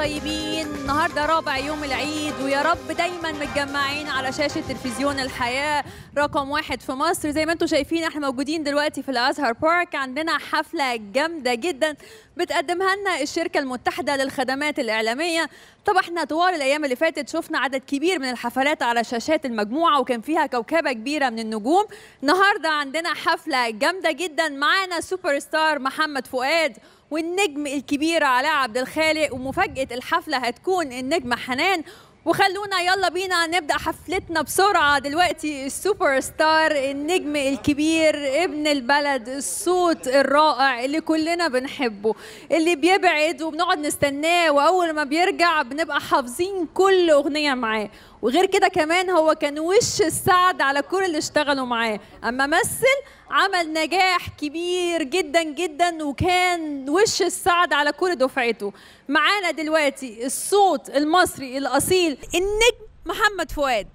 طيبين النهارده رابع يوم العيد ويا رب دايما متجمعين على شاشه تلفزيون الحياه رقم واحد في مصر زي ما انتم شايفين احنا موجودين دلوقتي في الازهر بارك عندنا حفله جامده جدا بتقدمها لنا الشركه المتحده للخدمات الاعلاميه طبعا احنا طوال الايام اللي فاتت شفنا عدد كبير من الحفلات على شاشات المجموعه وكان فيها كوكبه كبيره من النجوم النهارده عندنا حفله جامده جدا معانا سوبر ستار محمد فؤاد والنجم الكبير علاء عبد الخالق ومفاجاه الحفله هتكون النجم حنان وخلونا يلا بينا نبدا حفلتنا بسرعه دلوقتي السوبر ستار النجم الكبير ابن البلد الصوت الرائع اللي كلنا بنحبه اللي بيبعد وبنقعد نستناه واول ما بيرجع بنبقى حافظين كل اغنيه معاه وغير كده كمان هو كان وش السعد على كل اللي اشتغلوا معاه اما مثل عمل نجاح كبير جدا جدا وكان وش السعد على كل دفعته معانا دلوقتي الصوت المصري الاصيل النجم محمد فؤاد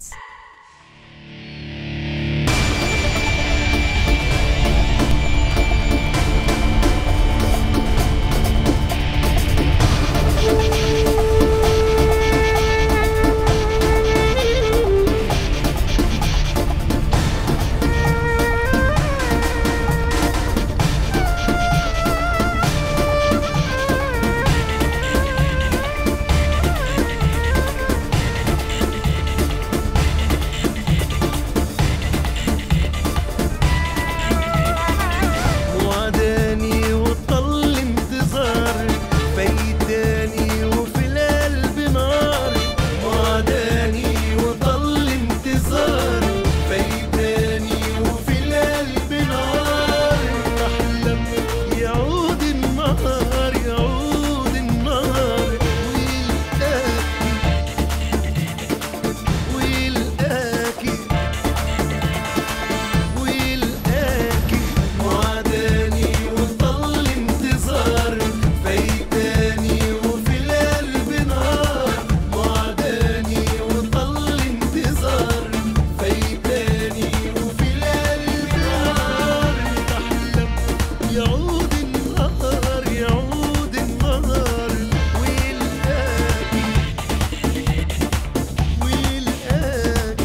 وعداني وطل انتظار فايتاني وفي القلب نار وعداني وطل انتظار فايتاني وفي القلب نار احلم يعود النهار يعود النهار ويلقاكي ويلقاكي ويلقاكي وعداني وطل انتظار فايتاني وفي القلب نار وعداني وطل انتظار فايتاني وفي القلب نار بحلم يعود النهار يعود النهار ويلقاكي ويلقاكي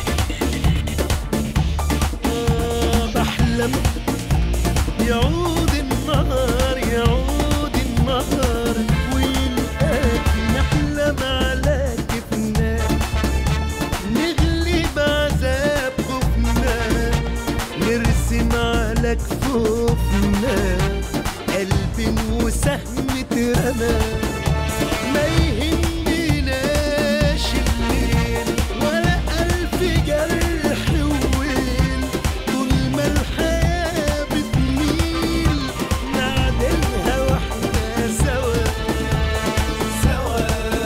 آه بحلم يعود النهار يعود النهار ويلقاكي نحلم على كيفنا نغلب عذاب خوفنا نرسم على كفوفنا قلب وسهم اترمى ما يهمناش الليل ولا ألف جرح وويل طول ما الحياة بتميل نعدلها واحنا سوا سوا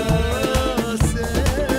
سوا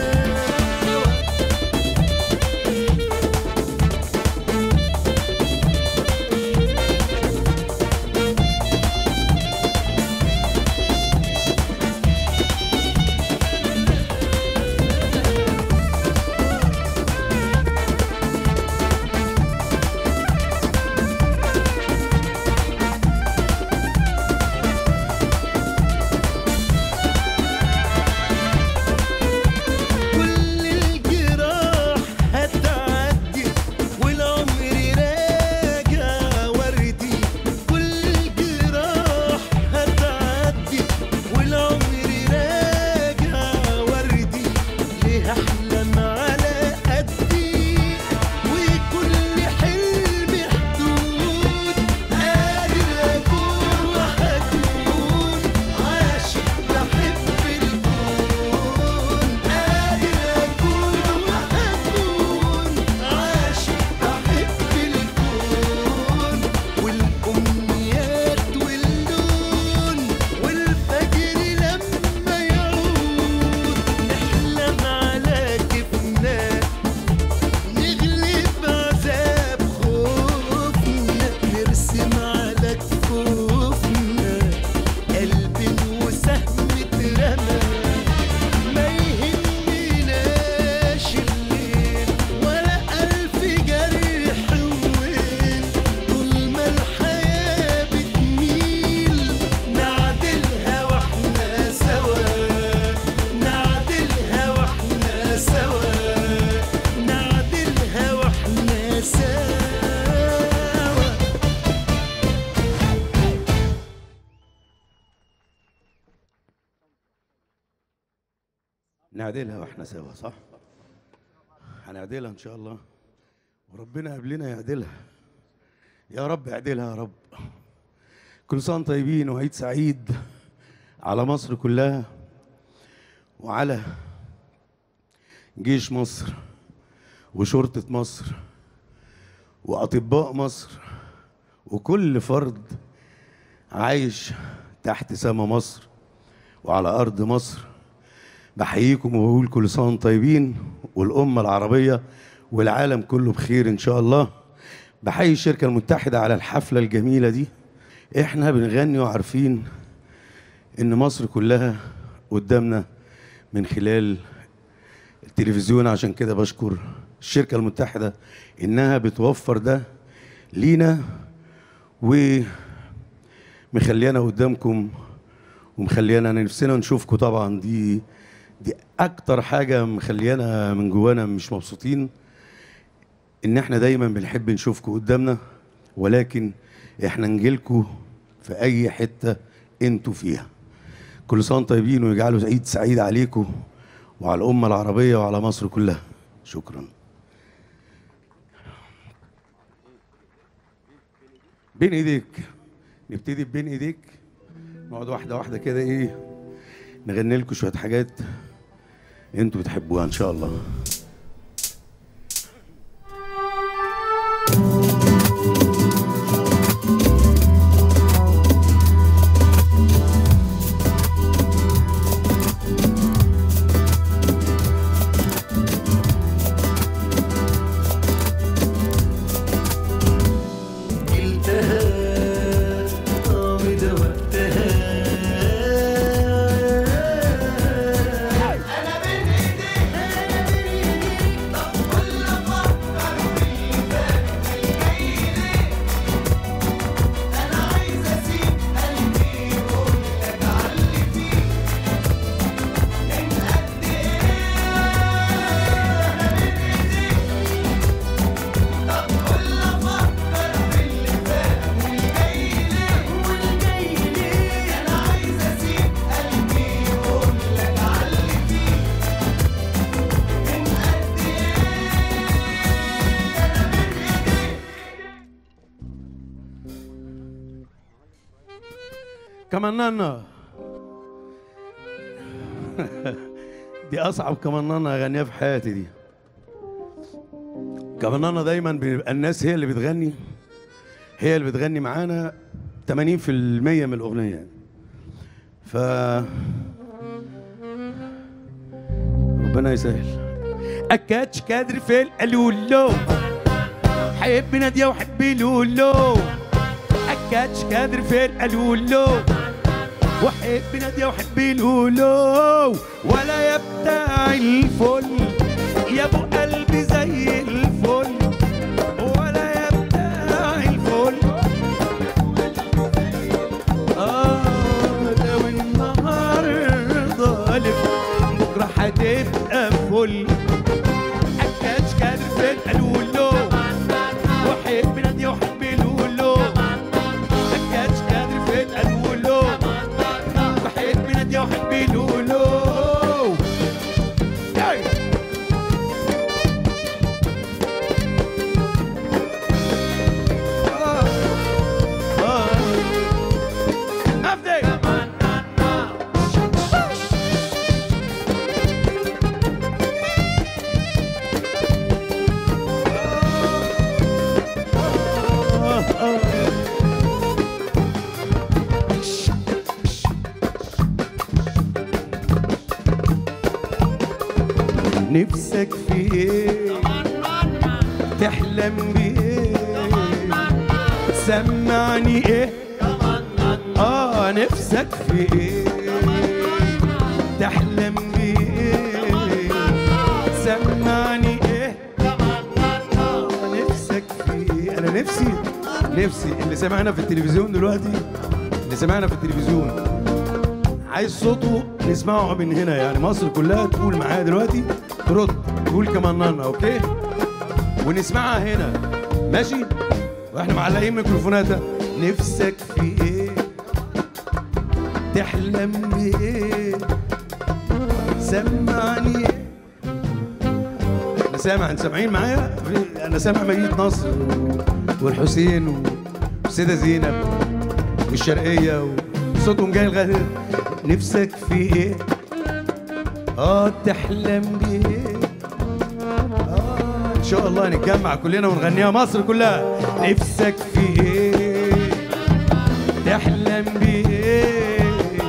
نعدلها واحنا سوا صح هنعدلها ان شاء الله وربنا قبلنا يعدلها يا رب اعدلها يا رب كل سنه وانتم طيبين وعيد سعيد على مصر كلها وعلى جيش مصر وشرطة مصر وأطباء مصر وكل فرد عايش تحت سما مصر وعلى أرض مصر بحييكم وبقول كل سنة وانتم طيبين والأمة العربية والعالم كله بخير إن شاء الله بحيي الشركة المتحدة على الحفلة الجميلة دي إحنا بنغني وعارفين إن مصر كلها قدامنا من خلال التلفزيون عشان كده بشكر الشركة المتحدة إنها بتوفر ده لينا ومخليانا قدامكم ومخليانا نفسنا نشوفكم طبعا دي دي أكتر حاجة مخليانا من جوانا مش مبسوطين إن إحنا دايما بنحب نشوفكم قدامنا ولكن إحنا نجيلكم في أي حتة أنتوا فيها كل سنة وانتم طيبين ويجعلوا عيد سعيد عليكم وعلى الأمة العربية وعلى مصر كلها شكرا بين ايديك نبتدي بين ايديك نقعد واحدة واحدة كده ايه نغني لكم شوية حاجات انتوا بتحبوها ان شاء الله قلتها اه ده وقتها انا بين ايديك انا بين ايديك طب كل افكر باللي فات الجاي ليه انا عايز اسيب قلبي يقول لك علي فيه من قد ايه انا بين ايديك طب كل افكر باللي فات والجاي ليه والجاي ليه انا عايز اسيب قلبي يقول لك علي فيه من قد ايه انا بين ايديك كمانانا دي اصعب كمانانا اغنيها في حياتي دي كمانانا دايما بيبقى الناس هي اللي بتغني هي اللي بتغني معانا 80% من الاغنيه يعني. ف ربنا يسهل اكاتش كادر في القلولو حب ناديه وحب لولو اكاتش كادر في القلولو وحب نادية وحب لولو ولا يا بتاع الفل يا ابو قلبي زي الفل ولا يا بتاع الفل اه لو النهارده الف بكره هتبقى فل اكاتش كادر في القلولو وحب نادية وحب لولو اكاتش كادر في القلولو بحب نادية وحب لولو ياي. آه. آه. أبدي. آه. آه. نفسك في ايه تحلم بايه سمعني ايه اه نفسك في ايه تحلم بايه سمعني ايه آه نفسك في ايه انا نفسي نفسي اللي سمعنا في التلفزيون دلوقتي اللي سمعنا في التلفزيون عايز صوته نسمعه من هنا يعني مصر كلها تقول معايا دلوقتي ترد تقول كمان نانا اوكي ونسمعها هنا ماشي واحنا معلقين ميكروفوناتها نفسك في ايه تحلم بايه سمعني انا سامع انت سامعين معايا انا سامع مجيد نصر والحسين والسيده زينب والشرقيه وصوتهم جاي لغايه نفسك في ايه اه تحلم بيه آه ان شاء الله نتجمع كلنا ونغنيها مصر كلها نفسك في ايه تحلم بايه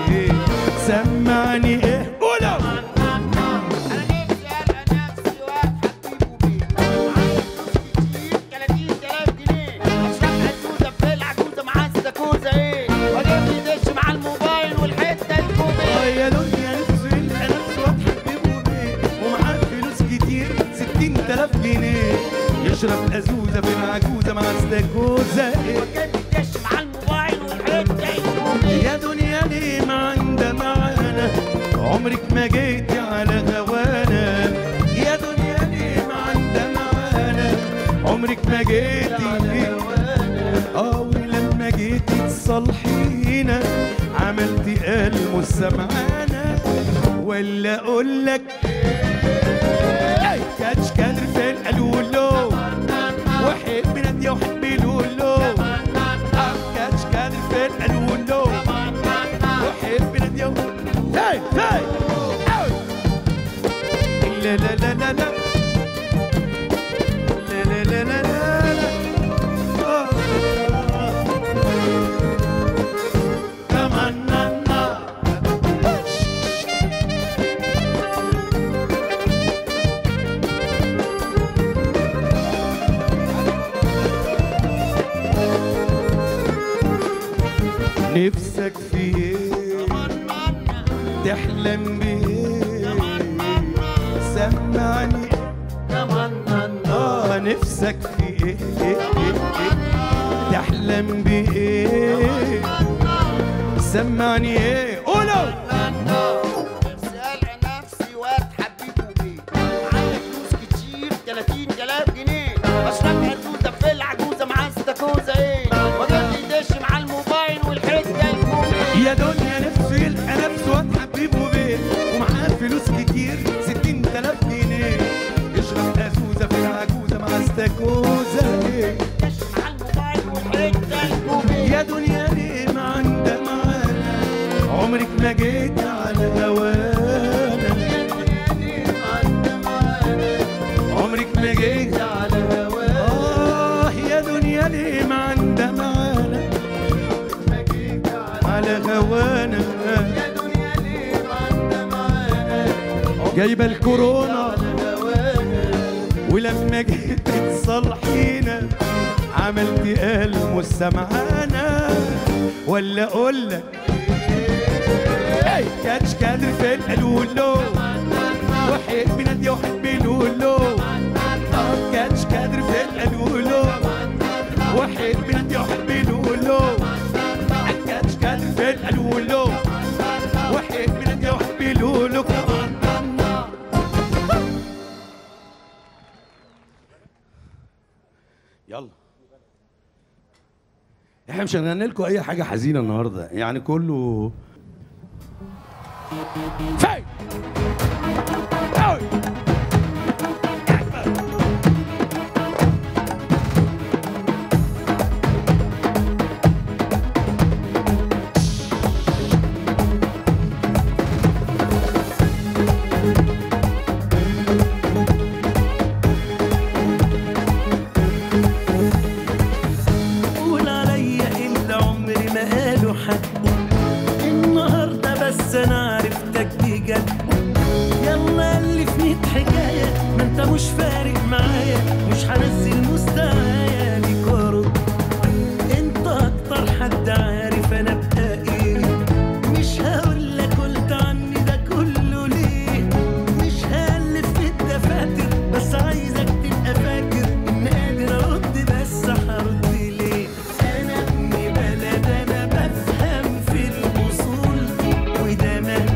سمعني ايه قولوا انا نفسي القى نفسي واتحبب بيه عايز فلوس كتير 30000 جنيه اشرب عزوزه في العجوزه مع السكوزه ايه واجيب لي دش مع الموبايل والحته آه الكوبيه يا دنيا نفسه يلقى نفسه وتحببه بيه ومعاه فلوس كتير ستين تلاف جنيه يشرب أزوزة في العجوزة مع استاكوزة إيه واجيب لي دش مع الموبايل والحته الكوبيه يا دنيا ليه ما عندها معانا عمرك ما جيتي على هوانا يا دنيا ليه ما عندها معانا عمرك ما جيتي اه ولما جيتي تصلحينا عملتي قلب سمعانا ولا اقول لك كاتش كادر في القلولو وحب نادية وحب لولو كاتش كادر في القلولو وحب نادية وحب هاي هاي لا لا لا لا لا لا لا لا لا لا آه. تمنى نفسك في ايه تحلم بايه سمعني اه نفسك في ايه, إيه, إيه, إيه تحلم بايه سمعني ايه قولوا نفسي القى نفسي واتحبب بيه عندك فلوس كتير 30000 جنيه اشرب عزوزه في العجوزه مع السكوزه ايه واجيب لي دش مع الموبايل والحته الكوبيه يا دنيا نفسه يلقى نفسه وتحببه بيه ومعاه فلوس كتير ستين تلاف جنيه يشرب أزوزة في العجوزة مع استاكوزة إيه دش مع الموبايل والحته الكوبيه يا دنيا ليه ما عندها معانا عمرك ما جيت على هوانا عمرك ما جيت على هوانا آه يا دنيا ليه ما عندها معانا على هوانا جايبه الكورونا ولما جيت تصلحينا عملتي قلب سمعانا ولا اقول لك هاي كاتش كادر في القلولو وحب نادية وحب لولو آه، كاتش كادر في القلولو وحب نادية وحب لولو كاتش كادر في القلولو وحب نادية وحب لولو كمان يلا احنا مش هنغني لكم اي حاجه حزينه النهارده يعني كله فاي أوي. قول عليا اللي عمري ما قالوا حد النهارده بس انا عرفتك بجد يلا الف ميت حكايه ما انت مش فارق معايا مش هنزل مستوايا ليك وارد انت اكتر حد عارف انا ابقى ايه مش هقول لك قلت عني ده كله ليه مش هالف في الدفاتر بس عايزك تبقى فاكر ان قادر ارد بس هرد ليه انا ابن بلد انا بفهم في الاصول وده مهما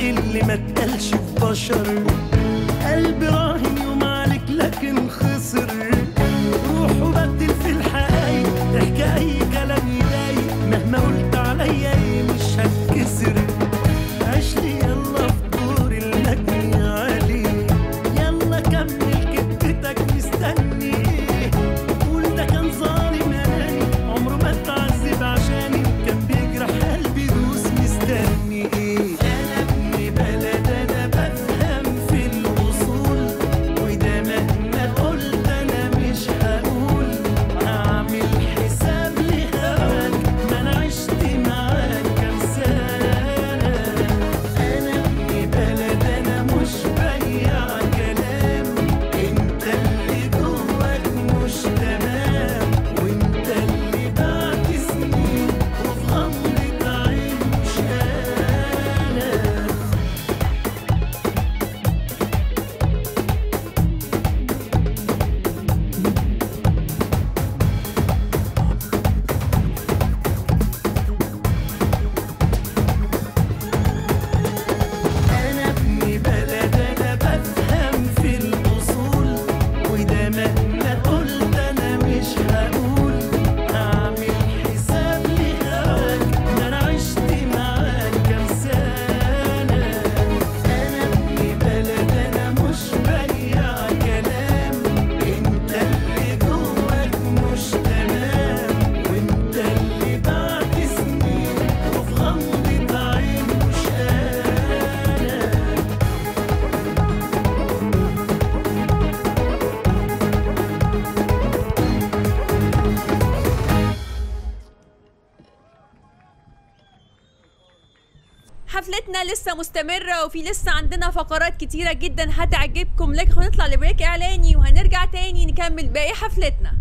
اللي ما اتقالش في بشر قلبي راهن يوم عليك لكن خسر روح وبدل في الحقايق تحكي اي كلام يضايق مهما قلت عليا ايه مش هتكسر عيش لي يلا في دور المجني عليه يلا كمل كدبتك مستني ايه قول ده كان ظالم اناني عمره ما اتعذب عشاني كان بيجرح قلبي دوس مستني ايه انا ابن بلد انا بفهم في الاصول وده مهما قلت انا مش هقول هعمل حساب لهواك ما انا عشت معاك كام سنه انا ابن بلد انا مش بيع كلام انت اللي جواك مش تمام وانت اللي بعد سنين وفي غمضة عين مش انا أنا ابن بلد أنا بفهم في الأصول وده مهما قلت أنا مش هقول هعمل حساب لهواك ده أنا عشت معاك كام سنة أنا ابن بلد أنا مش بيع كلام أنت اللي جواك مش تمام وأنت اللي بعد سنين وفي غمضة عين مش أنا حفلتنا لسه مستمرة وفي لسه عندنا فقرات كتيرة جدا هتعجبكم لك هنطلع لبريك إعلاني وهنرجع تاني نكمل باقي حفلتنا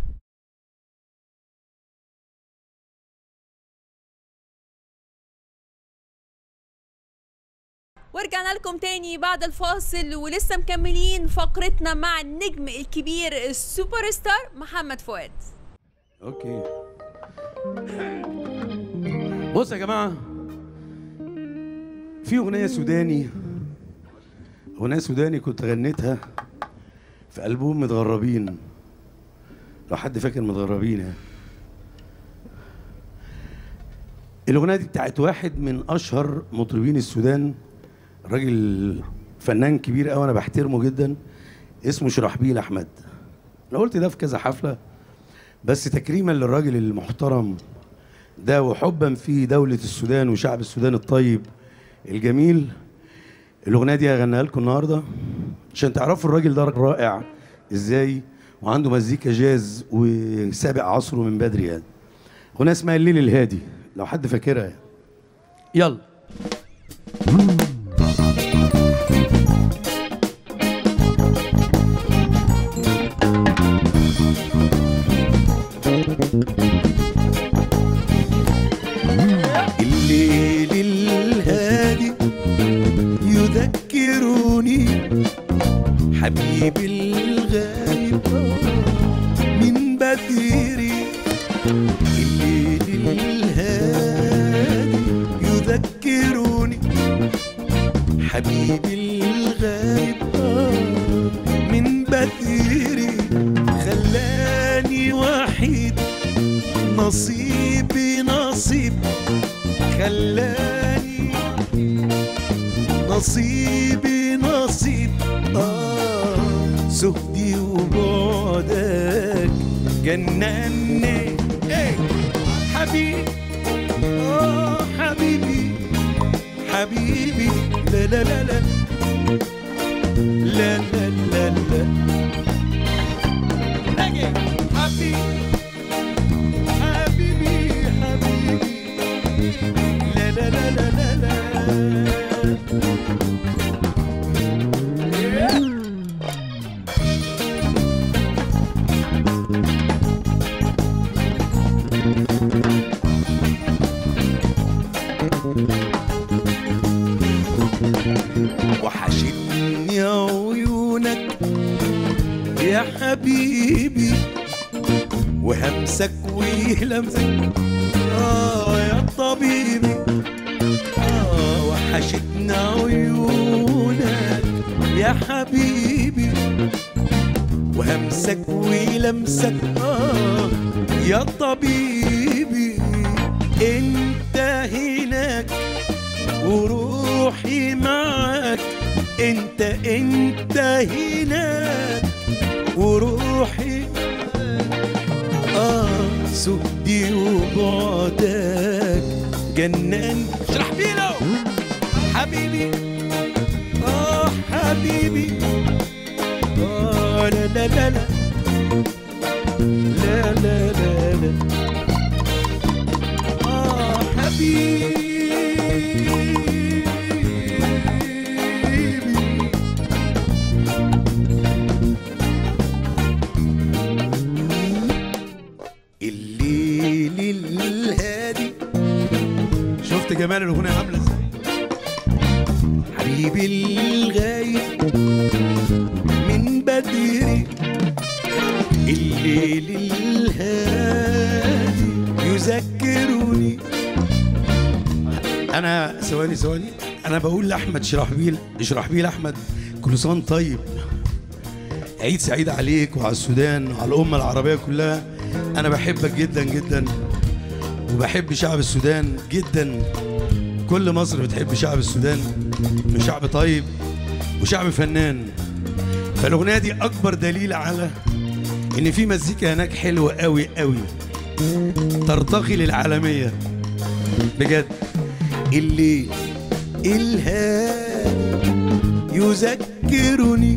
ورجعنا لكم تاني بعد الفاصل ولسه مكملين فقرتنا مع النجم الكبير السوبر ستار محمد فؤاد اوكي بص يا جماعه في اغنيه سوداني اغنيه سوداني كنت غنيتها في البوم متغربين لو حد فاكر متغربين يعني الاغنيه دي بتاعت واحد من اشهر مطربين السودان راجل فنان كبير قوي انا بحترمه جدا اسمه شرحبيل احمد انا قلت ده في كذا حفله بس تكريما للراجل المحترم ده وحبا في دولة السودان وشعب السودان الطيب الجميل الأغنية دي هغنيها لكم النهاردة عشان تعرفوا الراجل ده رائع ازاي وعنده مزيكا جاز وسابق عصره من بدري يعني أغنية اسمها الليل الهادي لو حد فاكرها يعني. يلا الليل الهادي يذكرني حبيبي الغايب من بدري الليل الهادي يذكرني حبيبي الغايب من بدري خلاني وحيد نصيبي نصيب خلاني نصيبي نصيب آه زهدي وبعدك جنني إيه حبيبي آه حبيبي حبيبي لا لا لا لا لا لا لا لا أجي. حبيبي حبيبي حبيبي لا لا لا لا لا لا وحشتني عيونك يا حبيبي وهمسك ويلمسك آه يا طبيبي آه آه وحشتنا عيونك يا حبيبي وهمسك ولمسك آه يا طبيبي انت هناك وروحي معك انت انت هناك وروحي اه سهدي وبعدك جنان اشرح بينا حبيبي اه حبيبي اه لا لا لا لا لا لا لا لا اه حبيبي الليل الهادي شفت جمال الاغنيه عامله ازاي حبيبي الغايب من بدري الليل الهادي يذكرني انا ثواني ثواني انا بقول لاحمد شرحبيل شرحبيل احمد كل سنه وأنت طيب عيد سعيد عليك وعلى السودان وعلى الامه العربيه كلها انا بحبك جدا جدا وبحب شعب السودان جدا كل مصر بتحب شعب السودان من شعب طيب وشعب فنان فالاغنيه دي اكبر دليل على ان في مزيكا هناك حلوه قوي قوي ترتقي للعالميه بجد الليل الهادي يذكرني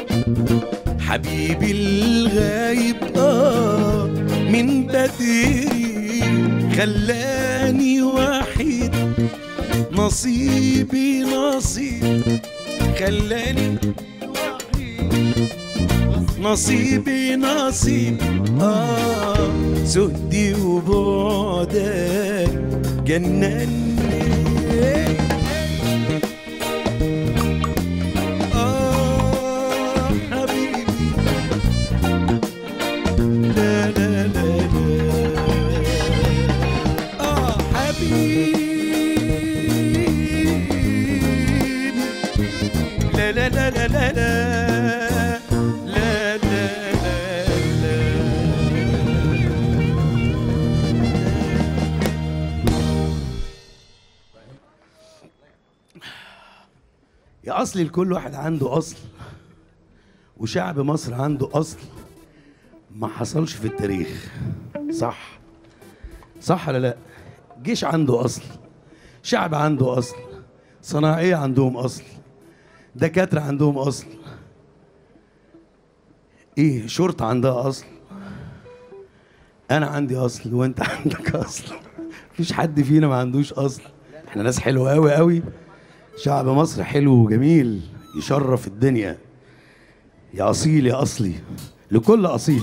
حبيبي الغايب آه من بدري خلاني وحيد نصيبي نصيب خلاني وحيد نصيبي نصيب آه سهدي وبعدك جنني آه حبيبي لا لا لا لا آه حبيبي لا لا لا لا لا لا لا لا لا لا يا اصلي لكل واحد عنده اصل وشعب مصر عنده اصل ما حصلش في التاريخ صح صح ولا لا جيش عنده اصل شعب عنده اصل صناعيه عندهم اصل دكاتره عندهم اصل ايه شرطه عندها اصل انا عندي اصل وانت عندك اصل مفيش حد فينا ما عندوش اصل احنا ناس حلوه قوي قوي شعب مصر حلو وجميل يشرف الدنيا يا اصيل يا اصلي لكل اصيل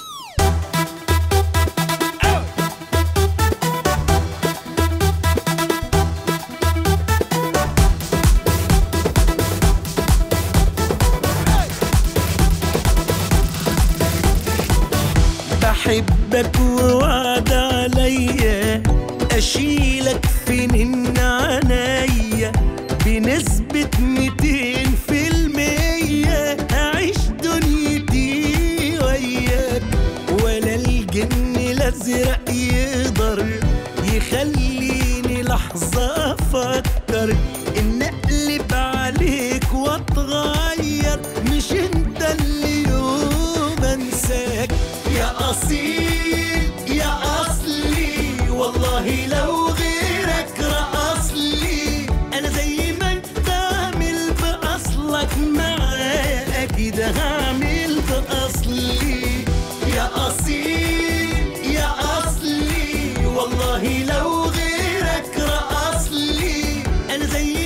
بحبك ووعد عليا اشيلك في نن عينيا بنسبة ميتين في المية هعيش دنيتي وياك ولا الجن الازرق يقدر يخليني لحظة افكر ان اقلب عليك واتغير مش انت اللي يوم انساك يا اصيل يا اصلي والله لو غيرك رقص لي انا زي ما انت عامل باصلك معايا اكيد هعمل باصلي يا اصيل يا اصلي والله لو غيرك رقص لي انا زي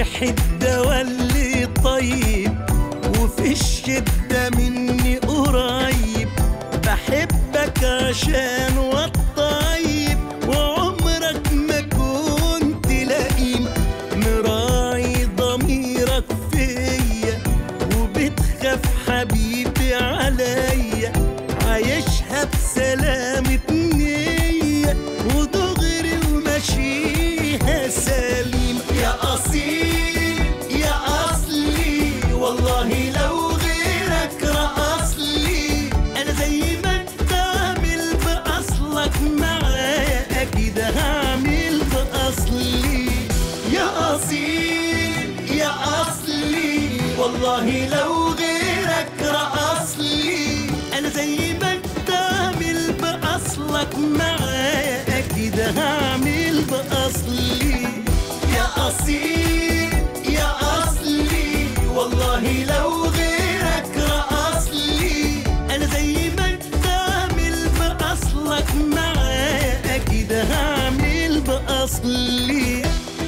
ريح الدوا اللي طيب وفي الشدة مني قريب بحبك عشان والطيب وعمرك ما كنت لئيم مراعي ضميرك فيا وبتخاف حبيبي عليا عايشها بسلامة نية ودغري وماشيها سليم يا أصيل يا أصلي والله لو غيرك رقص لي أنا زي ما أنت عامل بأصلك معايا أكيد هعمل بأصلي يا أصيل يا أصلي والله لو غيرك رقص لي أنا زي ما أنت عامل بأصلك معايا أكيد هعمل بأصلي يا أصيل يا أصلي والله لو غيرك رقص لي أنا زي ما أنت عامل بأصلك معايا أكيد هعمل بأصلي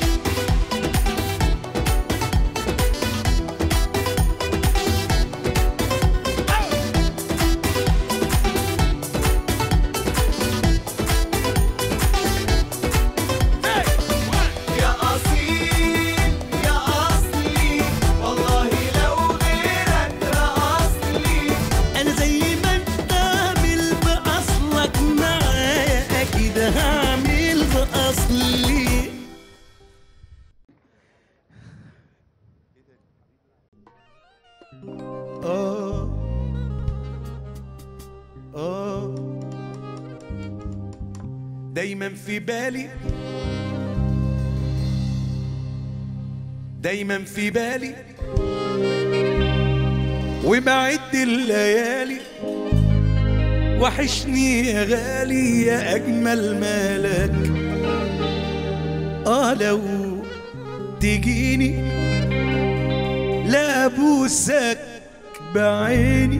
يا أصيل يا أصلي والله لو غيرك رأصلي أنا زي ما أنت عامل بأصلك معايا أكيد هعمل بأصلي آه آه دايما في بالي دايما في بالي وبعد الليالي وحشني يا غالي يا أجمل مالك آه لو تجيني لا أبوسك بعيني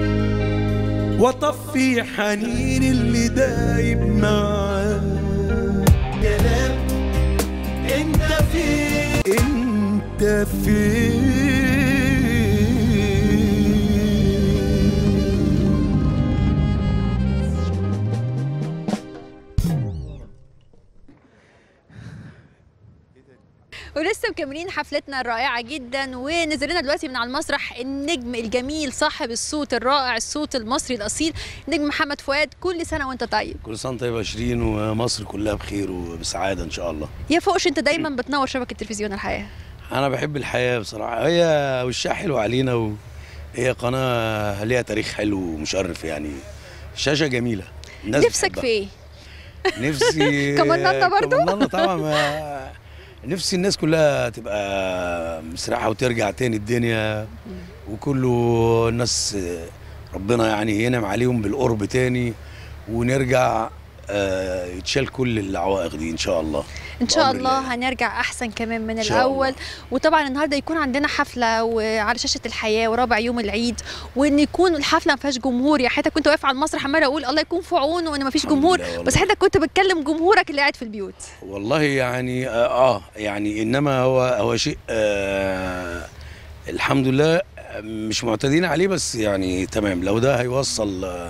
وطفي حنين اللي دايب معاك كلام انت فين انت فين ولسه مكملين حفلتنا الرائعة جدا ونزل لنا دلوقتي من على المسرح النجم الجميل صاحب الصوت الرائع الصوت المصري الأصيل نجم محمد فؤاد كل سنة وانت طيب كل سنه طيب 20 ومصر كلها بخير وبسعاده ان شاء الله يا فوقش انت دايما بتنور شبكة تلفزيون الحياة انا بحب الحياه بصراحه هي وشها حلو علينا وهي قناه ليها تاريخ حلو ومشرف يعني شاشه جميله الناس نفسك بتحبها. في ايه؟ نفسي كمنانة برضو؟ كمنانة طبعا ما- نفسي الناس كلها تبقى مسرحة وترجع تاني الدنيا وكله الناس ربنا يعني ينعم عليهم بالقرب تاني ونرجع آه، يتشال كل العوائق دي ان شاء الله ان شاء بأمر الله الله. هنرجع احسن كمان من إن شاء الاول الله. وطبعا النهارده يكون عندنا حفله وعلى شاشه الحياه ورابع يوم العيد وان يكون الحفله ما فيهاش جمهور يعني حتى كنت واقف على المسرح عماله اقول الله يكون في عونه وان ما فيش الحمد جمهور لله والله. بس حضرتك كنت بتكلم جمهورك اللي قاعد في البيوت والله يعني اه, آه يعني انما هو هو شيء آه الحمد لله مش معتادين عليه بس يعني تمام لو ده هيوصل آه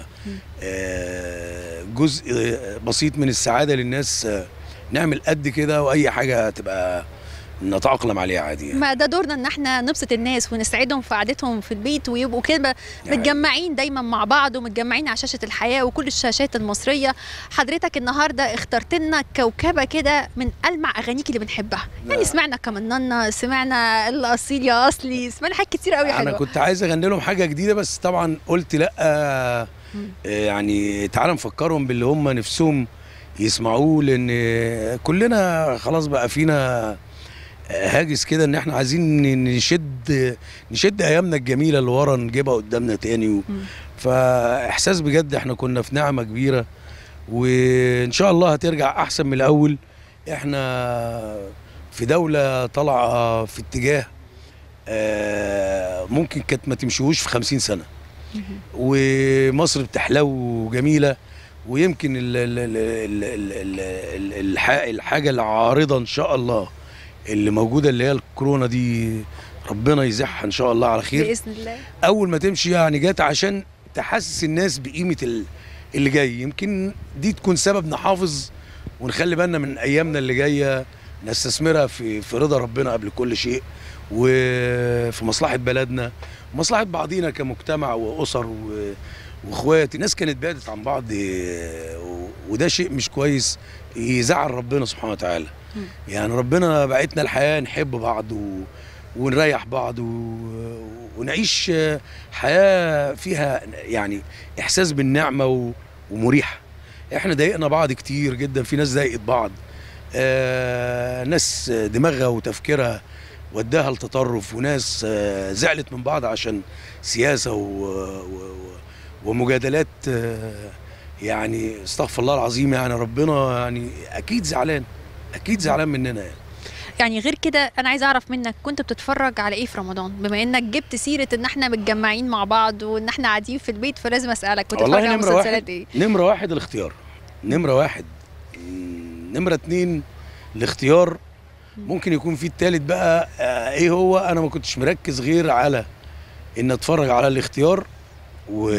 آه جزء بسيط من السعاده للناس آه نعمل قد كده واي حاجه تبقى نتاقلم عليها عادي يعني. ما ده دورنا ان احنا نبسط الناس ونسعدهم في قعدتهم في البيت ويبقوا كده يعني. متجمعين دايما مع بعض ومتجمعين على شاشه الحياه وكل الشاشات المصريه حضرتك النهارده اخترت لنا كوكبه كده من المع اغانيك اللي بنحبها يعني سمعنا كمننا سمعنا الاصيل يا اصلي سمعنا حاجات كتير قوي انا حلوه كنت عايز اغني لهم حاجه جديده بس طبعا قلت لا آه يعني تعال نفكرهم باللي هم نفسهم يسمعوه لان كلنا خلاص بقى فينا هاجس كده ان احنا عايزين نشد نشد ايامنا الجميله اللي ورا نجيبها قدامنا تاني و... فاحساس بجد احنا كنا في نعمه كبيره وان شاء الله هترجع احسن من الاول احنا في دوله طالعه في اتجاه آه، ممكن كانت ما تمشيهوش في خمسين سنة ومصر بتحلو وجميلة ويمكن ال ال ال ال ال ال الح- الحاجة العارضة إن شاء الله اللي موجوده اللي هي الكورونا دي ربنا يزحها ان شاء الله على خير باذن الله اول ما تمشي يعني جت عشان تحسس الناس بقيمه ال- اللي جاي يمكن دي تكون سبب نحافظ ونخلي بالنا من ايامنا اللي جايه نستثمرها في في رضا ربنا قبل كل شيء وفي مصلحه بلدنا ومصلحه بعضينا كمجتمع واسر و- واخوات الناس كانت بعدت عن بعض آه، و- وده شيء مش كويس يزعل ربنا سبحانه وتعالى يعني ربنا بعتنا الحياه نحب بعض و... ونريح بعض و... ونعيش آه، حياه فيها يعني احساس بالنعمه و... ومريحه احنا ضايقنا بعض كتير جدا في ناس ضايقت بعض آه ناس دماغها وتفكيرها وداها لتطرف وناس آه زعلت من بعض عشان سياسه و... و... ومجادلات آه يعني استغفر الله العظيم يعني ربنا يعني اكيد زعلان اكيد زعلان مننا يعني يعني غير كده انا عايزه اعرف منك كنت بتتفرج على ايه في رمضان بما انك جبت سيره ان احنا متجمعين مع بعض وان احنا قاعدين في البيت فلازم اسالك كنت بتتفرج والله على نمرة مسلسلات واحد ايه نمرة واحد الاختيار نمرة واحد مم، نمرة اتنين الاختيار ممكن يكون في التالت بقى آه، ايه هو انا ما كنتش مركز غير على ان اتفرج على الاختيار و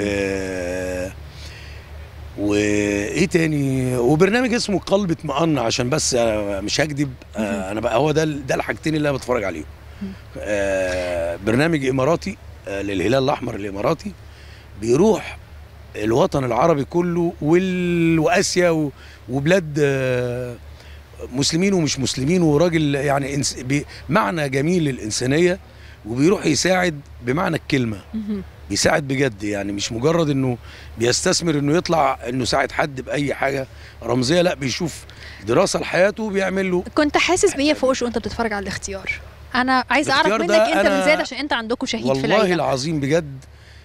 وايه تاني وبرنامج اسمه قلب اطمئن عشان بس أنا مش هكذب آه، انا بقى هو ده ده الحاجتين اللي انا بتفرج عليهم آه، برنامج اماراتي آه، للهلال الاحمر الاماراتي بيروح الوطن العربي كله وال... واسيا و... وبلاد آه، مسلمين ومش مسلمين وراجل يعني إنس... بي... معنى جميل للانسانيه وبيروح يساعد بمعنى الكلمه مهم. بيساعد بجد يعني مش مجرد انه بيستثمر انه يطلع انه يساعد حد باي حاجه رمزيه لا بيشوف دراسه لحياته وبيعمل له كنت حاسس بايه فوقش وانت بتتفرج على الاختيار انا عايزه اعرف الاختيار منك ده انت أنا- بالذات عشان انت عندكم شهيد في والله العيله العظيم بجد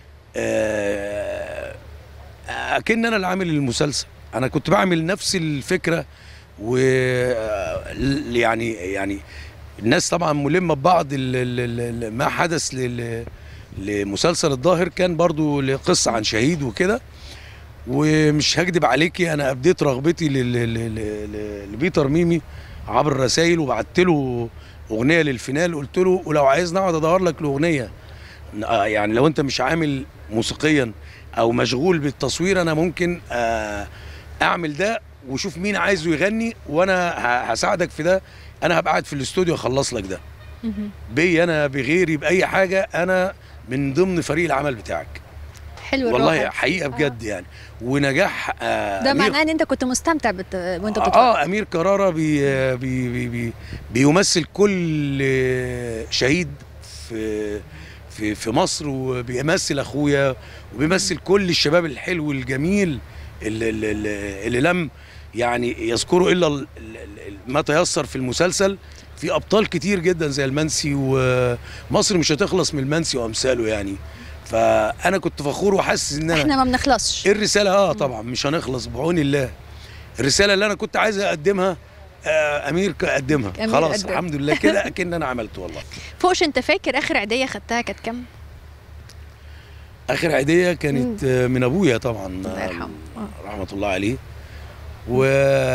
آه، اكن انا اللي عامل المسلسل انا كنت بعمل نفس الفكره و آه، ل- يعني يعني الناس طبعا ملمه ببعض ال- ال- ال- ما حدث لل- لمسلسل الظاهر كان برضو لقصه عن شهيد وكده ومش هكدب عليكي انا ابديت رغبتي لل- لل- لل- لبيتر ميمي عبر الرسائل وبعت له اغنيه للفينال قلت له ولو عايزني اقعد ادور لك الاغنيه آه، يعني لو انت مش عامل موسيقيا او مشغول بالتصوير انا ممكن آه، اعمل ده وشوف مين عايزه يغني وانا ه- هساعدك في ده انا هبقى قاعد في الاستوديو اخلص لك ده مهم. بي انا بغيري باي حاجه انا من ضمن فريق العمل بتاعك حلو والله الروح. حقيقه بجد يعني ونجاح آه ده أمير- معناه ان انت كنت مستمتع بت... وانت بتتفرج اه امير كرارة بي بي بي بي بيمثل كل شهيد في في في مصر وبيمثل اخويا وبيمثل كل الشباب الحلو الجميل اللي, اللي, اللي لم يعني يذكروا الا ال- ال- ال- ما تيسر في المسلسل في ابطال كتير جدا زي المنسي ومصر مش هتخلص من المنسي وامثاله يعني فانا كنت فخور وحاسس ان انا احنا ما بنخلصش ايه الرساله اه طبعا مش هنخلص بعون الله الرساله اللي انا كنت عايز اقدمها آه امير ك- قدمها أمير خلاص قدم. الحمد لله كده اكن انا عملت والله فوقش انت فاكر اخر عيديه خدتها كانت كام؟ اخر عيديه كانت آه من ابويا طبعا الله يرحمه. آه. رحمه الله عليه و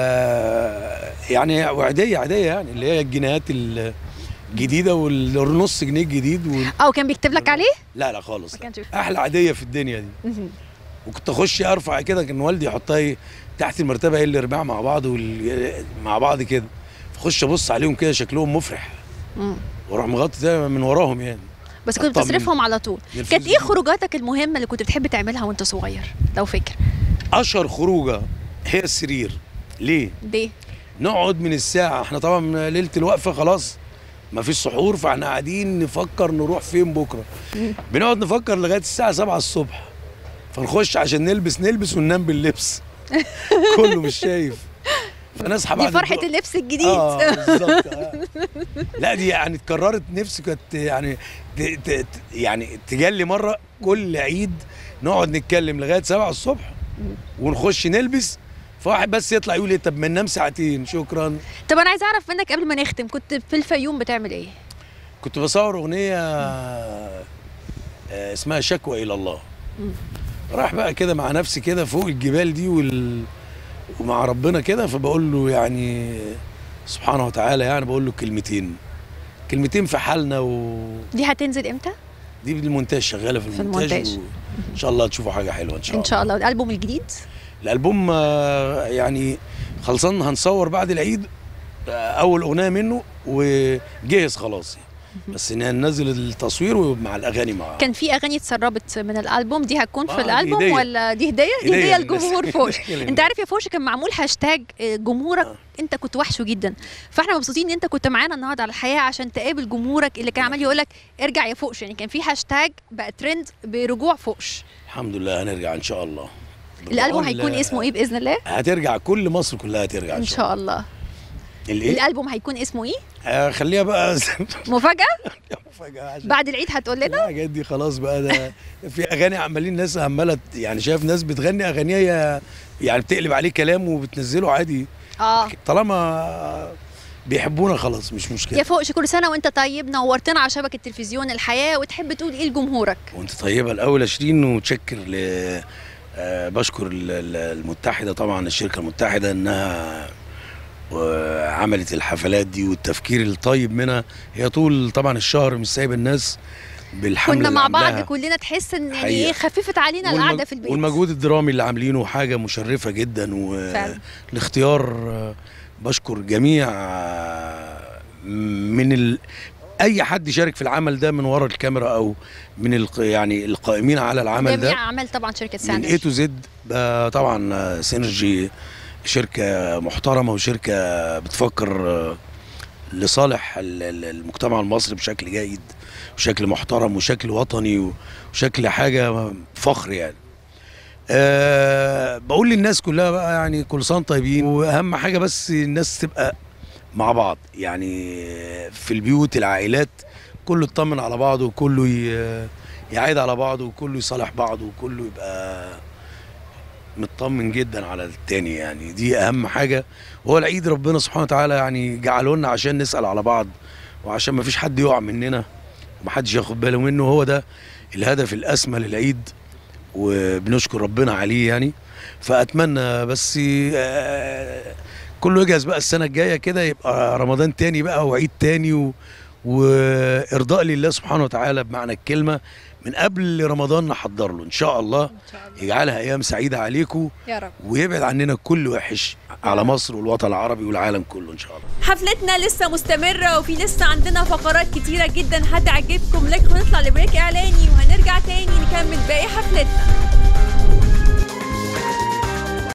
يعني وعيديه عاديه يعني اللي هي الجنيهات الجديده والنص جنيه الجديد وال... اه وكان بيكتب لك عليه؟ لا لا خالص ما كانش احلى عاديه في الدنيا دي مهم. وكنت اخش ارفع كده كان والدي يحطها ايه تحت المرتبه ايه الارباع مع بعض وال... مع بعض كده فاخش ابص عليهم كده شكلهم مفرح مم. واروح مغطي ده من وراهم يعني بس كنت أطمن. بتصرفهم على طول الفلوس كانت دي. ايه خروجاتك المهمه اللي كنت بتحب تعملها وانت صغير لو فاكر اشهر خروجه هي السرير ليه ليه نقعد من الساعه احنا طبعا ليله الوقفه خلاص ما فيش سحور فاحنا قاعدين نفكر نروح فين بكره بنقعد نفكر لغايه الساعه 7 الصبح فنخش عشان نلبس نلبس وننام باللبس كله مش شايف فنصحى دي بعد فرحه الظهر. اللبس الجديد اه بالظبط آه. لا دي يعني اتكررت نفسي كانت يعني ت- ت- ت- يعني تجلي مره كل عيد نقعد نتكلم لغايه 7 الصبح ونخش نلبس فواحد بس يطلع يقول ايه طب ما ننام ساعتين شكرا طب انا عايزه اعرف منك قبل ما نختم كنت في الفيوم بتعمل ايه كنت بصور اغنيه آه، اسمها شكوى الى الله راح بقى كده مع نفسي كده فوق الجبال دي وال... ومع ربنا كده فبقول له يعني سبحانه وتعالى يعني بقول له كلمتين كلمتين في حالنا ودي دي هتنزل امتى بالمونتاج شغاله في في المونتاج, المونتاج. ان شاء الله تشوفوا حاجه حلوه ان شاء الله ان شاء الله الالبوم الجديد الالبوم آه، يعني خلصان هنصور بعد العيد آه، اول اغنيه منه وجهز خلاص بس ننزل التصوير مع الاغاني مع كان في اغاني اتسربت من الالبوم دي هتكون في آه، دي الالبوم هدية. ولا دي هديه دي هدية هديه للناس. لجمهور فوش هدية للناس. انت عارف يا فوش كان معمول هاشتاج آه، جمهورك انت كنت وحشه جدا فاحنا مبسوطين ان انت كنت معانا النهارده على الحياه عشان تقابل جمهورك اللي كان عمال يقول لك ارجع يا فوش يعني كان في هاشتاج بقى ترند برجوع فوش الحمد لله هنرجع ان شاء الله الالبوم بقول- هيكون اسمه ايه باذن الله هترجع كل مصر كلها هترجع ان شاء الله الايه الالبوم هيكون اسمه ايه آه خليها بقى مفاجاه مفاجاه عشان بعد العيد هتقول لنا الحاجات دي خلاص بقى ده في اغاني عمالين ناس عماله يعني شايف ناس بتغني اغانيها يعني بتقلب عليه كلام وبتنزله عادي اه طالما بيحبونا خلاص مش يا مشكله فوقش كل سنه وانت طيب نورتنا على شبكه تلفزيون الحياه وتحب تقول ايه لجمهورك وانت طيبه الاول 20 ومتشكر ل آه، بشكر ال- ال- المتحده طبعا الشركه المتحده انها آه، عملت الحفلات دي والتفكير الطيب منها هي طول طبعا الشهر مش سايبه الناس بالحمله كنا اللي مع بعض عاملاها. كلنا تحس ان يعني حقيقة. ايه خففت علينا والمج- القعده في البيت والمجهود الدرامي اللي عاملينه حاجه مشرفه جدا فعلا. والاختيار آه، بشكر جميع آه، من ال... اي حد شارك في العمل ده من ورا الكاميرا او من الق... يعني القائمين على العمل جميع ده اعمال طبعا شركه من ساندويتش اي تو زد طبعا آه، سينرجي شركه محترمه وشركه بتفكر آه، لصالح ال- ال- المجتمع المصري بشكل جيد وشكل محترم وشكل وطني وشكل حاجه فخر يعني أه بقول للناس كلها بقى يعني كل سنه وأنتم طيبين واهم حاجه بس الناس تبقى مع بعض يعني في البيوت العائلات كله يطمن على بعضه وكله ي- يعيد على بعضه وكله يصالح بعضه وكله يبقى مطمن جدا على التاني يعني دي اهم حاجه وهو العيد ربنا سبحانه وتعالى يعني جعله لنا عشان نسال على بعض وعشان ما فيش حد يقع مننا ومحدش ياخد باله منه هو ده الهدف الاسمى للعيد وبنشكر ربنا عليه يعني فاتمنى بس آه، كله يجهز بقى السنه الجايه كده يبقى رمضان تاني بقى وعيد تاني و... وارضاء لله سبحانه وتعالى بمعنى الكلمه من قبل رمضان نحضر له ان شاء الله يجعلها ايام سعيده عليكم يا رب ويبعد عننا كل وحش على مصر والوطن العربي والعالم كله ان شاء الله حفلتنا لسه مستمرة وفي لسه عندنا فقرات كتيرة جدا هتعجبكم لكن هنطلع لبريك إعلاني وهنرجع تاني نكمل